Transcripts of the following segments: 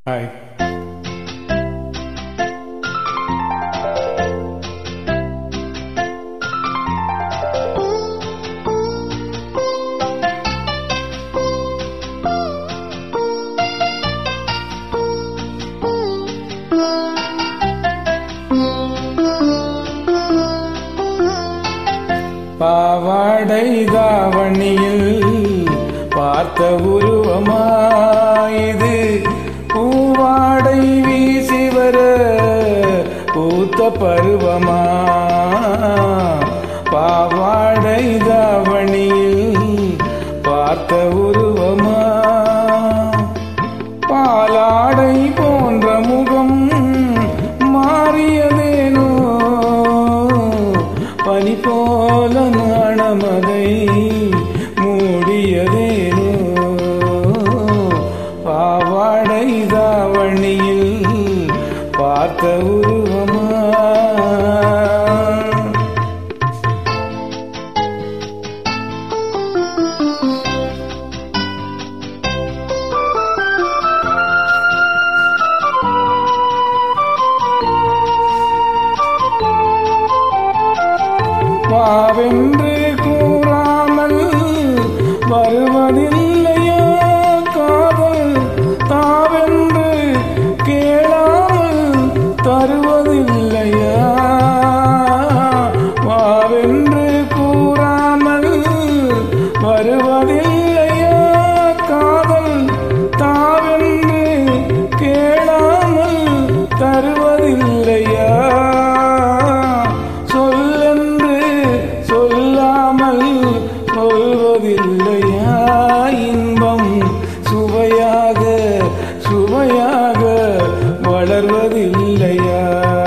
hi பாவாடை தாவணியில் பார்த்த உருவமாயுது பூவாடை வீசி வர பூத்த பருவமா பாவாடை தாவணியில் பார்த்த உருவமா பாலாடை போன்ற முகம் மாறியதேனோ பனி போல நாணமதை மூடியதேனோ பாவாடை தாவணியில் பார்த்த உருவமா வாவென்று கூறாமல் வருவதில்லையா காதல் தாவென்று கேளாமல் தருவதில்லையா வாவென்று கூறாமல் வருவதில்லையா காதல் தாவென்று கேளாமல் தருவதில்லையா சொல்லென்று சொல்லாமல் சொல்வதில்லையா இன்பம் சுவையாக சுவையாக வளர்வதில்லையா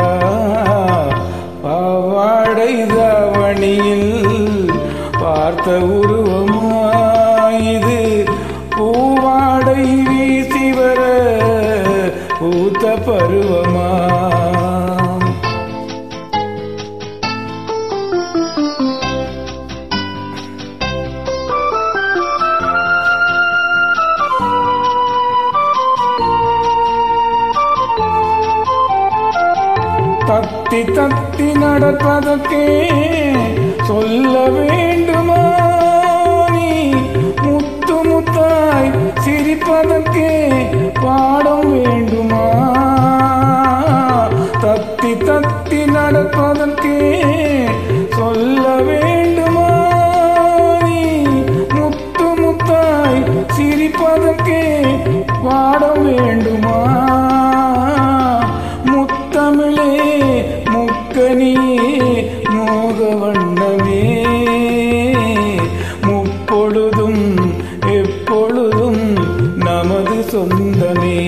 பாவாடை தாவணியில் பார்த்த உருவமாயுது பூவாடை வீசி வர பூத்த பருவமா தத்தி தத்தி நடப்பதற்கே சொல்ல வேண்டுமா நீ முத்து முத்தாய் சிரிப்பதற்கே பாடம் வேண்டுமா தத்தி தத்தி நடப்பதற்கே சொல்ல வேண்டுமா நீ முத்து முத்தாய் சிரிப்பதற்கே பாடம் வேண்டுமா முத்தமிழே முக்கனியே மோக வண்ணமே முப்பொழுதும் எப்பொழுதும் நமது சொந்தமே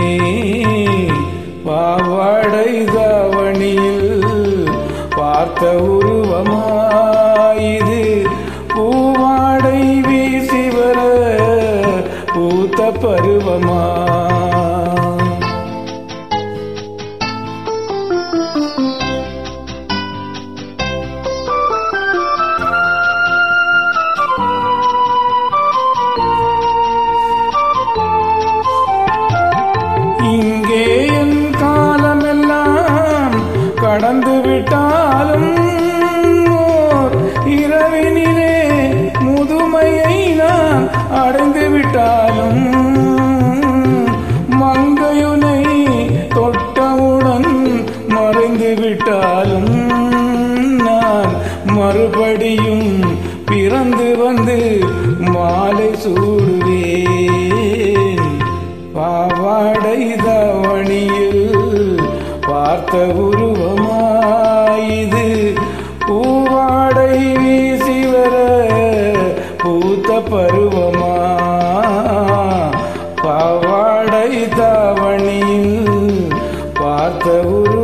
பாவாடை தாவணியில் பார்த்த உருவமாயுது பூவாடை வீசி வர பூத்த பருவமா இங்கே என் காலமெல்லாம் கடந்து விட்டாலும் ஓர் இரவினிலே முதுமையை நான் அடைந்து விட்டாலும் மங்கையுனை தொட்டவுடன் மறைந்து விட்டாலும் நான் மறுபடியும் பிறந்து வந்து மாலை சூடுவேன் பாவாடை தாவணியில் பார்த்த உருவமாயுது பூவாடை வீசி வர பூத்த பருவமா பாவாடை தாவணியில் பார்த்த உருவ